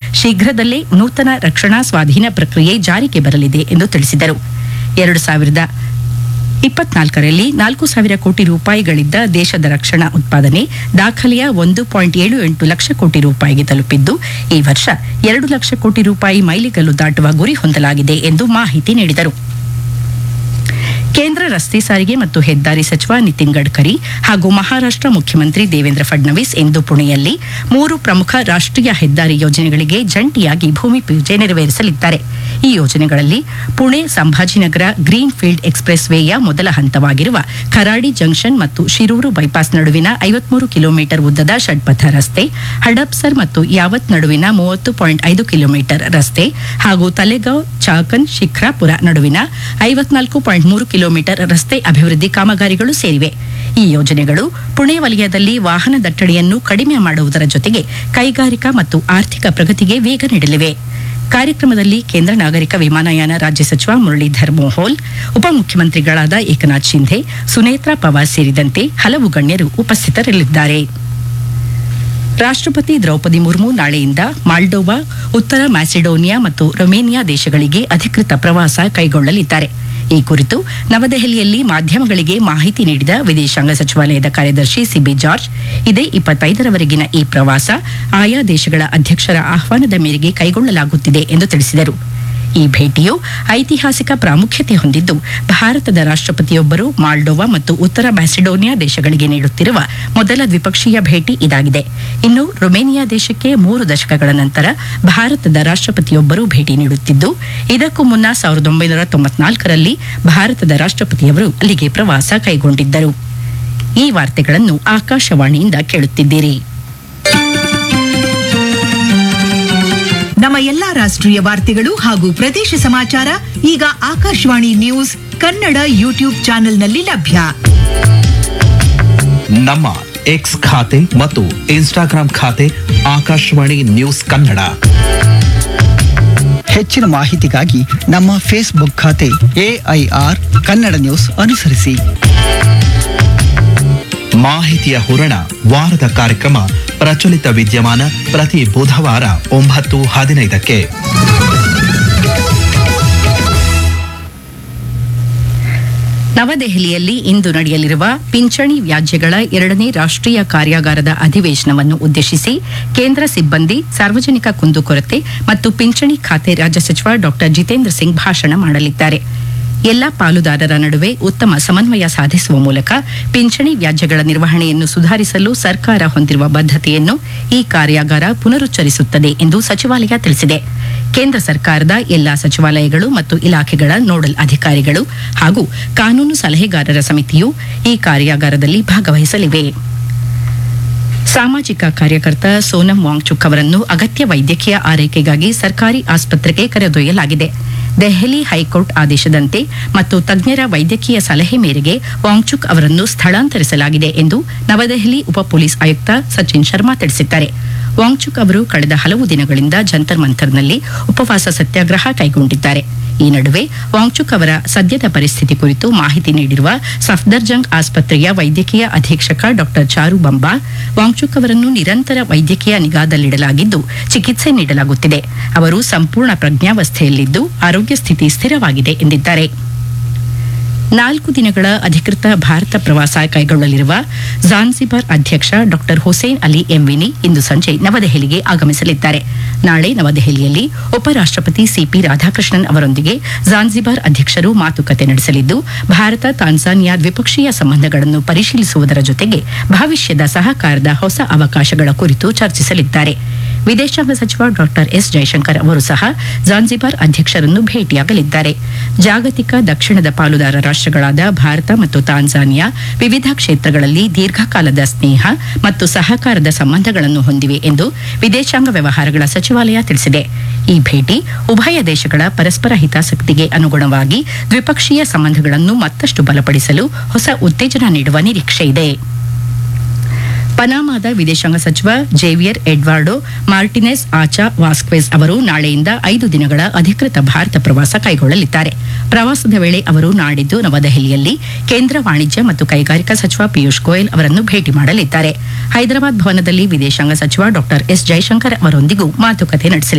ಶೀಘ್ರದಲ್ಲೇ ನೂತನ ರಕ್ಷಣಾ ಸ್ವಾಧೀನ ಪ್ರಕ್ರಿಯೆ ಜಾರಿಗೆ ಬರಲಿದೆ ಎಂದು ತಿಳಿಸಿದರು ಎರಡು ಸಾವಿರದ ಇಪ್ಪತ್ನಾಲ್ಕರಲ್ಲಿ ನಾಲ್ಕು ಸಾವಿರ ಕೋಟಿ ರೂಪಾಯಿಗಳಿದ್ದ ದೇಶದ ರಕ್ಷಣಾ ಉತ್ಪಾದನೆ ದಾಖಲೆಯ ಒಂದು ಪಾಯಿಂಟ್ ಏಳು ಎಂಟು ಲಕ್ಷ ಕೋಟಿ ರೂಪಾಯಿಗೆ ತಲುಪಿದ್ದು ಈ ವರ್ಷ ಎರಡು ಲಕ್ಷ ಕೋಟಿ ರೂಪಾಯಿ ಮೈಲಿಗಲ್ಲು ದಾಟುವ ಗುರಿ ಹೊಂದಲಾಗಿದೆ ಎಂದು ಮಾಹಿತಿ ನೀಡಿದರು ಕೇಂದ್ರ ರಸ್ತೆ ಸಾರಿಗೆ ಮತ್ತು ಹೆದ್ದಾರಿ ಸಚಿವ ನಿತಿನ್ ಗಡ್ಕರಿ ಹಾಗೂ ಮಹಾರಾಷ್ಟ್ರ ಮುಖ್ಯಮಂತ್ರಿ ದೇವೇಂದ್ರ ಫಡ್ನವೀಸ್ ಇಂದು ಪುಣೆಯಲ್ಲಿ ಮೂರು ಪ್ರಮುಖ ರಾಷ್ಟ್ರೀಯ ಹೆದ್ದಾರಿ ಯೋಜನೆಗಳಿಗೆ ಜಂಟಿಯಾಗಿ ಭೂಮಿ ಪೂಜೆ ನೆರವೇರಿಸಲಿದ್ದಾರೆ ಈ ಯೋಜನೆಗಳಲ್ಲಿ ಪುಣೆ ಸಂಭಾಜಿನಗರ ಗ್ರೀನ್ ಫೀಲ್ಡ್ ಎಕ್ಸ್ಪ್ರೆಸ್ ವೇಯ ಮೊದಲ ಹಂತವಾಗಿರುವ ಖರಾಡಿ ಜಂಕ್ಷನ್ ಮತ್ತು ಶಿರೂರು ಬೈಪಾಸ್ ನಡುವಿನ ಐವತ್ಮೂರು ಕಿಲೋಮೀಟರ್ ಉದ್ದದ ಷಡ್ಪಥ ರಸ್ತೆ ಹಡಪ್ಸರ್ ಮತ್ತು ಯಾವತ್ ನಡುವಿನ ಮೂವತ್ತು ಪಾಯಿಂಟ್ ಐದು ಕಿಲೋಮೀಟರ್ ರಸ್ತೆ ಹಾಗೂ ತಲೆಗಾಂವ್ ಚಾಕನ್ ಶಿಖ್ರಾಪುರ ನಡುವಿನ ಐವತ್ನಾಲ್ಕು ಪಾಯಿಂಟ್ ಮೂರು ಕಿಲೋಮೀಟರ್ ರಸ್ತೆ ಅಭಿವೃದ್ಧಿ ಕಾಮಗಾರಿಗಳು ಸೇರಿವೆ ಈ ಯೋಜನೆಗಳು ಪುಣೆ ವಲಯದಲ್ಲಿ ವಾಹನ ದಟ್ಟಣೆಯನ್ನು ಕಡಿಮೆ ಮಾಡುವುದರ ಜೊತೆಗೆ ಕೈಗಾರಿಕಾ ಮತ್ತು ಆರ್ಥಿಕ ಪ್ರಗತಿಗೆ ವೇಗ ನೀಡಲಿವೆ ಕಾರ್ಯಕ್ರಮದಲ್ಲಿ ಕೇಂದ್ರ ನಾಗರಿಕ ವಿಮಾನಯಾನ ರಾಜ್ಯ ಸಚಿವ ಮುರಳೀಧರ್ ಮೋಹೋಲ್ ಉಪಮುಖ್ಯಮಂತ್ರಿಗಳಾದ ಏಕನಾಥ್ ಶಿಂಧೆ ಸುನೇತ್ರಾ ಪವಾರ್ ಸೇರಿದಂತೆ ಹಲವು ಗಣ್ಯರು ಉಪಸ್ಥಿತರಿರಲಿದ್ದಾರೆ ರಾಷ್ಟ್ರಪತಿ ದ್ರೌಪದಿ ಮುರ್ಮು ನಾಳೆಯಿಂದ ಮಾಲ್ಡೋವಾ ಉತ್ತರ ಮ್ಯಾಸಿಡೋನಿಯಾ ಮತ್ತು ರೊಮೇನಿಯಾ ದೇಶಗಳಿಗೆ ಅಧಿಕೃತ ಪ್ರವಾಸ ಕೈಗೊಳ್ಳಲಿದ್ದಾರೆ ಈ ಕುರಿತು ನವದೆಹಲಿಯಲ್ಲಿ ಮಾಧ್ಯಮಗಳಿಗೆ ಮಾಹಿತಿ ನೀಡಿದ ವಿದೇಶಾಂಗ ಸಚಿವಾಲಯದ ಕಾರ್ಯದರ್ಶಿ ಸಿಬಿ ಜಾರ್ಜ್ ಇದೇ ಇಪ್ಪತ್ತೈದರವರೆಗಿನ ಈ ಪ್ರವಾಸ ಆಯಾ ದೇಶಗಳ ಅಧ್ಯಕ್ಷರ ಆಹ್ವಾನದ ಮೇರೆಗೆ ಕೈಗೊಳ್ಳಲಾಗುತ್ತಿದೆ ಎಂದು ತಿಳಿಸಿದರು ಈ ಭೇಟಿಯು ಐತಿಹಾಸಿಕ ಪ್ರಾಮುಖ್ಯತೆ ಹೊಂದಿದ್ದು ಭಾರತದ ರಾಷ್ಟ್ರಪತಿಯೊಬ್ಬರು ಮಾಲ್ಡೋವಾ ಮತ್ತು ಉತ್ತರ ಮ್ಯಾಸಿಡೋನಿಯಾ ದೇಶಗಳಿಗೆ ನೀಡುತ್ತಿರುವ ಮೊದಲ ದ್ವಿಪಕ್ಷೀಯ ಭೇಟಿ ಇದಾಗಿದೆ ಇನ್ನು ರೊಮೇನಿಯಾ ದೇಶಕ್ಕೆ ಮೂರು ದಶಕಗಳ ನಂತರ ಭಾರತದ ರಾಷ್ಟ್ರಪತಿಯೊಬ್ಬರು ಭೇಟಿ ನೀಡುತ್ತಿದ್ದು ಇದಕ್ಕೂ ಮುನ್ನ ಸಾವಿರದ ಒಂಬೈನೂರ ತೊಂಬತ್ನಾಲ್ಕರಲ್ಲಿ ಭಾರತದ ರಾಷ್ಟ್ರಪತಿಯವರು ಅಲ್ಲಿಗೆ ಪ್ರವಾಸ ಕೈಗೊಂಡಿದ್ದರು ಈ ವಾರ್ತೆಗಳನ್ನು ಆಕಾಶವಾಣಿಯಿಂದ ಕೇಳುತ್ತಿದ್ದೀರಿ ನಮ್ಮ ಎಲ್ಲಾ ರಾಷ್ಟ್ರೀಯ ವಾರ್ತೆಗಳು ಹಾಗೂ ಪ್ರದೇಶ ಸಮಾಚಾರ ಈಗ ಆಕಾಶವಾಣಿ ನ್ಯೂಸ್ ಕನ್ನಡ ಯೂಟ್ಯೂಬ್ ಚಾನೆಲ್ನಲ್ಲಿ ಲಭ್ಯ ನಮ್ಮ ಎಕ್ಸ್ ಖಾತೆ ಮತ್ತು ಇನ್ಸ್ಟಾಗ್ರಾಂ ಖಾತೆ ಆಕಾಶವಾಣಿ ನ್ಯೂಸ್ ಕನ್ನಡ ಹೆಚ್ಚಿನ ಮಾಹಿತಿಗಾಗಿ ನಮ್ಮ ಫೇಸ್ಬುಕ್ ಖಾತೆ ಎಐಆರ್ ಕನ್ನಡ ನ್ಯೂಸ್ ಅನುಸರಿಸಿ ಮಾಹಿತಿಯ ಹೂರಣ ವಾರದ ಕಾರ್ಯಕ್ರಮ ಪ್ರಚಲಿತ ವಿದ್ಯಮಾನ ಪ್ರತಿ ಬುಧವಾರ ಒಂಬತ್ತು ಹದಿನೈದಕ್ಕೆ ನವದೆಹಲಿಯಲ್ಲಿ ಇಂದು ನಡೆಯಲಿರುವ ಪಿಂಚಣಿ ವ್ಯಾಜ್ಯಗಳ ಎರಡನೇ ರಾಷ್ಟ್ರೀಯ ಕಾರ್ಯಾಗಾರದ ಅಧಿವೇಶನವನ್ನು ಉದ್ದೇಶಿಸಿ ಕೇಂದ್ರ ಸಿಬ್ಬಂದಿ ಸಾರ್ವಜನಿಕ ಕುಂದುಕೊರತೆ ಮತ್ತು ಪಿಂಚಣಿ ಖಾತೆ ರಾಜ್ಯ ಸಚಿವ ಡಾಕ್ಟರ್ ಜಿತೇಂದ್ರ ಸಿಂಗ್ ಭಾಷಣ ಮಾಡಲಿದ್ದಾರೆ ಎಲ್ಲಾ ಪಾಲುದಾರರ ನಡುವೆ ಉತ್ತಮ ಸಮನ್ವಯ ಸಾಧಿಸುವ ಮೂಲಕ ಪಿಂಚಣಿ ವ್ಯಾಜ್ಯಗಳ ನಿರ್ವಹಣೆಯನ್ನು ಸುಧಾರಿಸಲು ಸರ್ಕಾರ ಹೊಂದಿರುವ ಬದ್ಧತೆಯನ್ನು ಈ ಕಾರ್ಯಾಗಾರ ಪುನರುಚ್ಚರಿಸುತ್ತದೆ ಎಂದು ಸಚಿವಾಲಯ ತಿಳಿಸಿದೆ ಕೇಂದ್ರ ಸರ್ಕಾರದ ಎಲ್ಲಾ ಸಚಿವಾಲಯಗಳು ಮತ್ತು ಇಲಾಖೆಗಳ ನೋಡಲ್ ಅಧಿಕಾರಿಗಳು ಹಾಗೂ ಕಾನೂನು ಸಲಹೆಗಾರರ ಸಮಿತಿಯು ಈ ಕಾರ್ಯಾಗಾರದಲ್ಲಿ ಭಾಗವಹಿಸಲಿವೆ ಸಾಮಾಜಿಕ ಕಾರ್ಯಕರ್ತ ಸೋನಂ ವಾಂಗ್ಚುಕ್ ಅವರನ್ನು ಅಗತ್ಯ ವೈದ್ಯಕೀಯ ಆರೈಕೆಗಾಗಿ ಸರ್ಕಾರಿ ಆಸ್ಪತ್ರೆಗೆ ಕರೆದೊಯ್ಯಲಾಗಿದೆ ದೆಹಲಿ ಹೈಕೋರ್ಟ್ ಆದೇಶದಂತೆ ಮತ್ತು ತಜ್ಞರ ವೈದ್ಯಕೀಯ ಸಲಹೆ ಮೇರೆಗೆ ವಾಂಗ್ಚುಕ್ ಅವರನ್ನು ಸ್ಥಳಾಂತರಿಸಲಾಗಿದೆ ಎಂದು ನವದೆಹಲಿ ಉಪ ಪೊಲೀಸ್ ಆಯುಕ್ತ ಸಚಿನ್ ಶರ್ಮಾ ತಿಳಿಸಿದ್ದಾರೆ ವಾಂಗ್ಚುಕ್ ಅವರು ಕಳೆದ ಹಲವು ದಿನಗಳಿಂದ ಜಂತರ್ ಮಂತರ್ನಲ್ಲಿ ಉಪವಾಸ ಸತ್ಯಾಗ್ರಹ ಕೈಗೊಂಡಿದ್ದಾರೆ ಈ ನಡುವೆ ವಾಂಗ್ಚುಕ್ ಅವರ ಸದ್ಯದ ಪರಿಸ್ಥಿತಿ ಕುರಿತು ಮಾಹಿತಿ ನೀಡಿರುವ ಸಫ್ದರ್ಜಂಗ್ ಆಸ್ಪತ್ರೆಯ ವೈದ್ಯಕೀಯ ಅಧೀಕ್ಷಕ ಡಾಕ್ಟರ್ ಚಾರು ಬಂಬಾ ವಾಂಗ್ಚುಕ್ ಅವರನ್ನು ನಿರಂತರ ವೈದ್ಯಕೀಯ ನಿಗಾದಲ್ಲಿಡಲಾಗಿದ್ದು ಚಿಕಿತ್ಸೆ ನೀಡಲಾಗುತ್ತಿದೆ ಅವರು ಸಂಪೂರ್ಣ ಪ್ರಜ್ಞಾವಸ್ಥೆಯಲ್ಲಿದ್ದು ಆರೋಗ್ಯ ಸ್ಥಿತಿ ಸ್ಥಿರವಾಗಿದೆ ಎಂದಿದ್ದಾರೆ ನಾಲ್ಕು ದಿನಗಳ ಅಧಿಕೃತ ಭಾರತ ಪ್ರವಾಸ ಕೈಗೊಳ್ಳಲಿರುವ ಜಾನ್ಸಿಬಾರ್ ಅಧ್ಯಕ್ಷ ಡಾಕ್ಟರ್ ಹುಸೇನ್ ಅಲಿ ಎಂವಿನಿ ಇಂದು ಸಂಜೆ ನವದೆಹಲಿಗೆ ಆಗಮಿಸಲಿದ್ದಾರೆ ನಾಳೆ ನವದೆಹಲಿಯಲ್ಲಿ ಉಪರಾಷ್ಟಪತಿ ಸಿಪಿ ರಾಧಾಕೃಷ್ಣನ್ ಅವರೊಂದಿಗೆ ಜಾನ್ಸಿಬಾರ್ ಅಧ್ಯಕ್ಷರು ಮಾತುಕತೆ ನಡೆಸಲಿದ್ದು ಭಾರತ ತಾನ್ಸಾನಿಯಾ ದ್ವಿಪಕ್ಷೀಯ ಸಂಬಂಧಗಳನ್ನು ಪರಿಶೀಲಿಸುವುದರ ಜೊತೆಗೆ ಭವಿಷ್ಯದ ಸಹಕಾರದ ಹೊಸ ಅವಕಾಶಗಳ ಕುರಿತು ಚರ್ಚಿಸಲಿದ್ದಾರೆ ವಿದೇಶಾಂಗ ಸಚಿವ ಡಾಕ್ಟರ್ ಎಸ್ ಜೈಶಂಕರ್ ಅವರು ಸಹ ಜಾನ್ಸಿಬಾರ್ ಅಧ್ಯಕ್ಷರನ್ನು ಭೇಟಿಯಾಗಲಿದ್ದಾರೆ ಜಾಗತಿಕ ದಕ್ಷಿಣದ ಪಾಲುದಾರ ರಾಷ್ಟ್ರಗಳಾದ ಭಾರತ ಮತ್ತು ತಾನ್ಜಾನಿಯಾ ವಿವಿಧ ಕ್ಷೇತ್ರಗಳಲ್ಲಿ ದೀರ್ಘಕಾಲದ ಸ್ನೇಹ ಮತ್ತು ಸಹಕಾರದ ಸಂಬಂಧಗಳನ್ನು ಹೊಂದಿವೆ ಎಂದು ವಿದೇಶಾಂಗ ವ್ಯವಹಾರಗಳ ಸಚಿವಾಲಯ ತಿಳಿಸಿದೆ ಈ ಭೇಟಿ ಉಭಯ ದೇಶಗಳ ಪರಸ್ಪರ ಹಿತಾಸಕ್ತಿಗೆ ಅನುಗುಣವಾಗಿ ದ್ವಿಪಕ್ಷೀಯ ಸಂಬಂಧಗಳನ್ನು ಮತ್ತಷ್ಟು ಬಲಪಡಿಸಲು ಹೊಸ ಉತ್ತೇಜನ ನೀಡುವ ನಿರೀಕ್ಷೆಯಿದೆ ಪನಾಮಾದ ವಿದೇಶಾಂಗ ಸಚಿವ Javier Eduardo Martinez Acha Vasquez ಅವರು ನಾಳೆಯಿಂದ ಐದು ದಿನಗಳ ಅಧಿಕೃತ ಭಾರತ ಪ್ರವಾಸ ಕೈಗೊಳ್ಳಲಿದ್ದಾರೆ ಪ್ರವಾಸದ ವೇಳೆ ಅವರು ನಾಡಿದ್ದು ನವದೆಹಲಿಯಲ್ಲಿ ಕೇಂದ್ರ ವಾಣಿಜ್ಯ ಮತ್ತು ಕೈಗಾರಿಕಾ ಸಚಿವ ಪಿಯೂಷ್ ಗೋಯಲ್ ಅವರನ್ನು ಭೇಟಿ ಮಾಡಲಿದ್ದಾರೆ ಹೈದರಾಬಾದ್ ಭವನದಲ್ಲಿ ವಿದೇಶಾಂಗ ಸಚಿವ ಡಾಕ್ಟರ್ ಎಸ್ ಜೈಶಂಕರ್ ಅವರೊಂದಿಗೂ ಮಾತುಕತೆ ನಡೆಸಲಿದ್ದಾರೆ